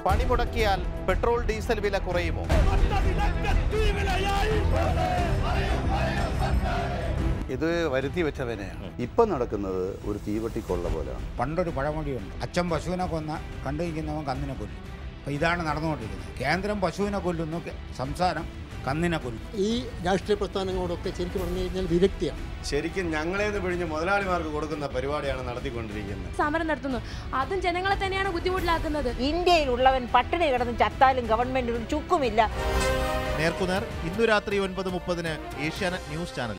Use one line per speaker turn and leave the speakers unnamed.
പണി മുടക്കിയാൽ petrol diesel വില കുറയുമോ
ഇത് വരുത്തി വെച്ച വിനയാണ് ഇപ്പം നടക്കുന്നത് ഒരു തീവട്ടിക്കൊള്ള പോലെയാണ്
പണ്ടൊരു പഴമൊഴിയുണ്ട് അച്ഛൻ പശുവിനെ കൊന്ന കണ്ടുനിൽക്കുന്നവൻ കന്നിനെ കൊല്ലും അപ്പോൾ ഇതാണ് നടന്നുകൊണ്ടിരിക്കുന്നത് കേന്ദ്രം പശുവിനെ കൊല്ലുന്നു കെ- സംസ്ഥാനം കന്നിനെ കൊല്ലും
ഈ രാഷ്ട്രീയ പ്രസ്ഥാനങ്ങളോടൊക്കെ ശരിക്കും പറഞ്ഞു കഴിഞ്ഞാൽ വിരക്തിയാണ്
ശരിക്കും ഞങ്ങളേന്ന് പിഴിഞ്ഞ് മുതലാളിമാർക്ക് കൊടുക്കുന്ന പരിപാടിയാണ് നടത്തിക്കൊണ്ടിരിക്കുന്നത്
സമരം നടത്തുന്നു അതും ജനങ്ങളെ തന്നെയാണ് ബുദ്ധിമുട്ടിലാക്കുന്നത്
ഇന്ത്യയിലുള്ളവൻ പട്ടിണി കിടന്ന് ചത്താലും ഗവൺമെന്റ് ഒരു ചുക്കുമില്ല
നേർക്കുനേർ ഇന്നു രാത്രി ഒൻപത് മുപ്പതിന് ഏഷ്യാനെറ്റ് ന്യൂസ് ചാനൽ